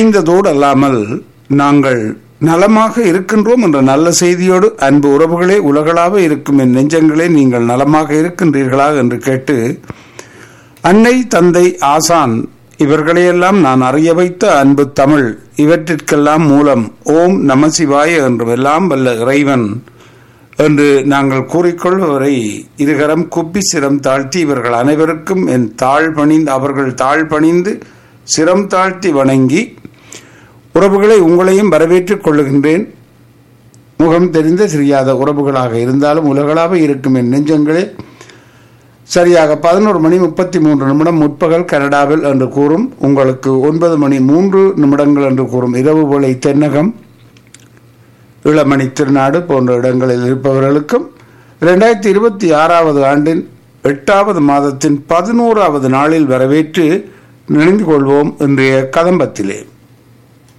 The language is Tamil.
இணைந்ததோடு அல்லாமல் நாங்கள் நலமாக இருக்கின்றோம் என்ற நல்ல செய்தியோடு அன்பு உறவுகளே உலகளாக இருக்கும் என் நெஞ்சங்களே நீங்கள் நலமாக இருக்கின்றீர்களா என்று கேட்டு அன்னை தந்தை ஆசான் இவர்களையெல்லாம் நான் அறிய வைத்த அன்பு தமிழ் இவற்றிற்கெல்லாம் மூலம் ஓம் நமசிவாய என்று எல்லாம் வல்ல இறைவன் என்று நாங்கள் கூறிக்கொள்பவரை இருகரம் குப்பி சிரம் தாழ்த்தி இவர்கள் அனைவருக்கும் என் தாழ் பணிந்து அவர்கள் தாழ் பணிந்து சிரம் தாழ்த்தி வணங்கி உறவுகளை உங்களையும் வரவேற்றுக் கொள்ளுகின்றேன் முகம் தெரிந்த தெரியாத உறவுகளாக இருந்தாலும் உலகளாக இருக்கும் என் நெஞ்சங்களே சரியாக பதினோரு மணி முப்பத்தி மூன்று நிமிடம் முற்பகல் கனடாவில் என்று கூறும் உங்களுக்கு ஒன்பது மணி மூன்று நிமிடங்கள் என்று கூறும் இரவு வேளை தென்னகம் இளமணி திருநாடு போன்ற இடங்களில் இருப்பவர்களுக்கும் இரண்டாயிரத்தி இருபத்தி ஆறாவது ஆண்டின் எட்டாவது மாதத்தின் பதினோராவது நாளில் வரவேற்று நினைந்து கொள்வோம் இன்றைய கதம்பத்திலே